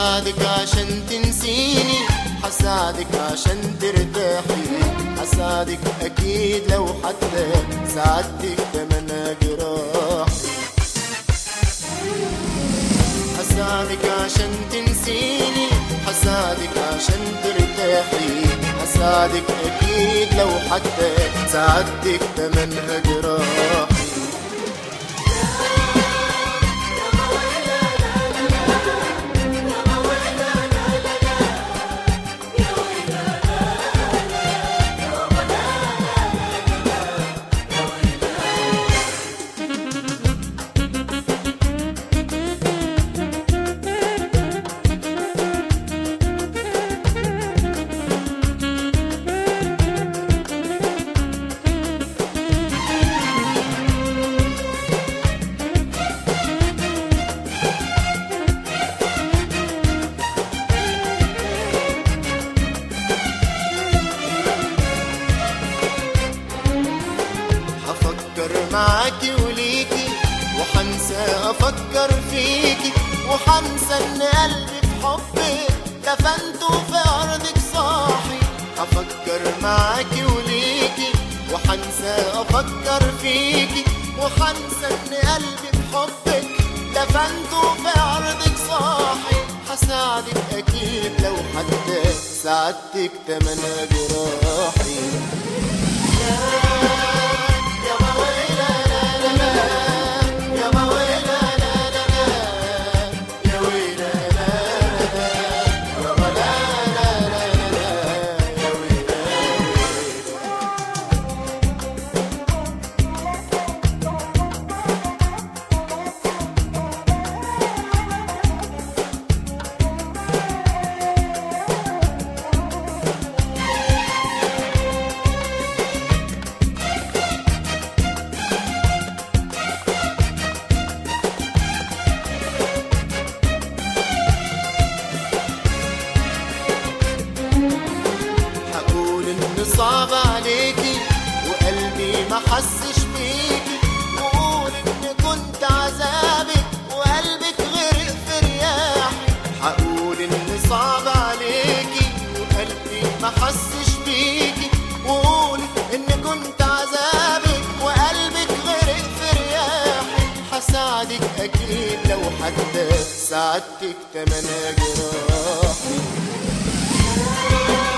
حساعدك عشان تنسيني حساعدك عشان ترتاحي حساعدك اكيد لو حتى سعادتك تمنى جراحي حساعدك عشان تنسيني حساعدك عشان ترتاحي حساعدك اكيد لو حتى سعادتك تمنها جراحي هفكر معاكي وليكي وحنسى افكر فيكي وحنسى ان قلبي في حبك دفنته في ارضك صاحي هفكر معاكي وليكي وحنسى افكر فيكي وحنسى ان قلبي في حبك دفنته في ارضك صاحي هساعدك اكيد لو حتى سعادتك تمنى جراحي هقول ان صعب عليكي وقلبي ما حسش بيكي وقول ان كنت عذابك وقلبك غرق في رياحي هقول ان صعب عليكي وقلبي ما حسش بيكي وقول ان كنت عذابك وقلبك غرق في رياحي هساعدك اكيد لو حتى سعادتك تمنى جراحي